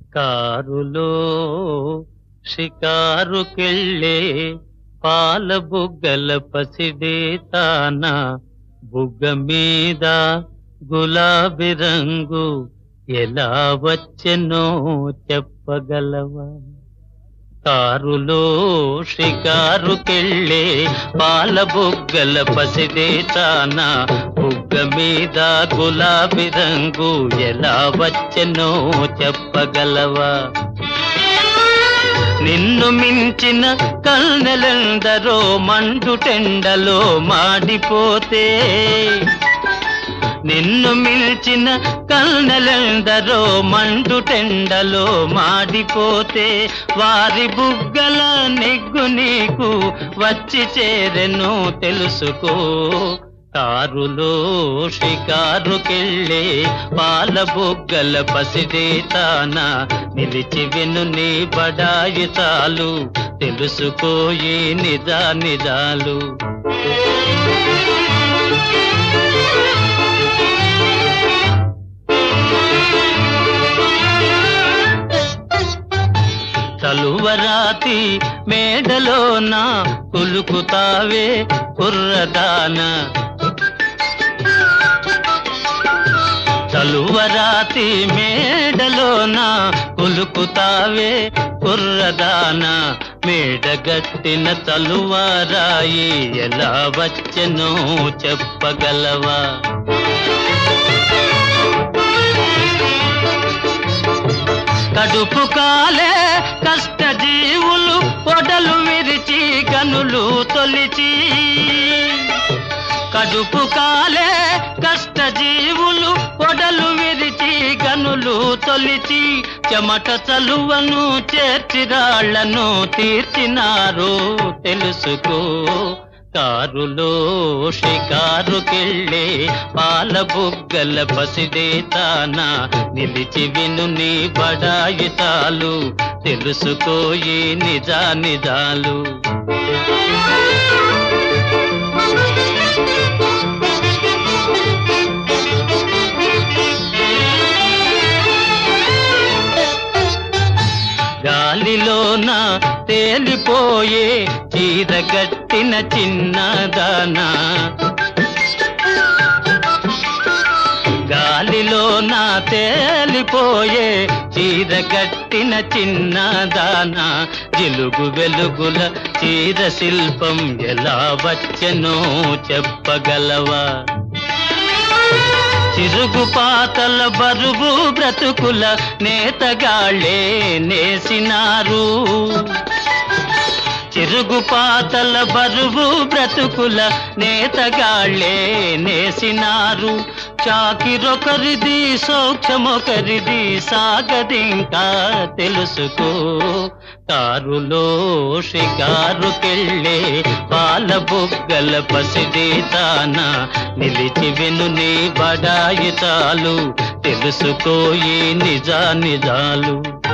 కారులో షికారుకెళ్ళే పాల బుగ్గల పసిడే తాన బుగ్గ మీద గులాబీ రంగు ఎలా వచ్చెనో చెప్పగలవా కారులో షికారుకెళ్ళే పాల బుగ్గల పసిడే తాన బుగ్గ మీద గులాబీ రంగు ఎలా వచ్చెనో చెప్పగలవా నిన్ను మించిన కల్నెలందరో మండుటెండలో మాడిపోతే నిన్ను మిల్చిన కల్నెలందరో మండుటెండలో మాడిపోతే వారి బుగ్గల నెగ్గు నీకు వచ్చి చేరెను తెలుసుకో కారులో షికారుకెళ్ళే పాల బుగ్గల పసిడే తాన నిలిచి విను నీ బడాయి చాలు తెలుసుకోయి నిజా నిజాలు తలువరాతి మేడలోన కులుకుతావే కుర్రదాన తలువరాతి మేడలోన కులుకుతావే కుర్రదాన మేడగట్టిన తలువారాయి ఎలా వచ్చెనో చెప్పగలవా కడుపు కాలే కష్ట జీవులు పొడలు విరిచి గనులు తొలిచి కడుపు కాలే కష్ట జీవులు పొడలు విరిచి గనులు తొలిచి చెమట చలువను చేర్చిరాళ్లను తీర్చినారు తెలుసుకో కారులో షికారుకెళ్ళే పాల బుగ్గల పసిడే తాన నిలిచి విను నీ బడాయి చాలు తెలుసుకోయి నిజా నిజాలు గాలిలోన తేలిపోయే చీరగట్టిన చిన్నదానా గాలిలోన తేలిపోయే చీరగట్టిన చిన్నదానా జిలుగు వెలుగుల చీర శిల్పం ఎలా వచ్చెనో చెప్పగలవా చిరుగు పాతల బరువు బ్రతుకుల నేతగాళ్ళే నేసినారు చిరుగు పాతల బరువు బ్రతుకుల నేతగాళ్ళే నేసినారు చాకిరొకరిది సౌఖ్యమొకరిది సాగదింకా తెలుసుకో కారులో షికారుకెళ్ళే పాల బుగ్గల పసిడి తాన నిలిచి విను నీ బడాయి చాలు తెలుసుకోయి నిజా నిజాలు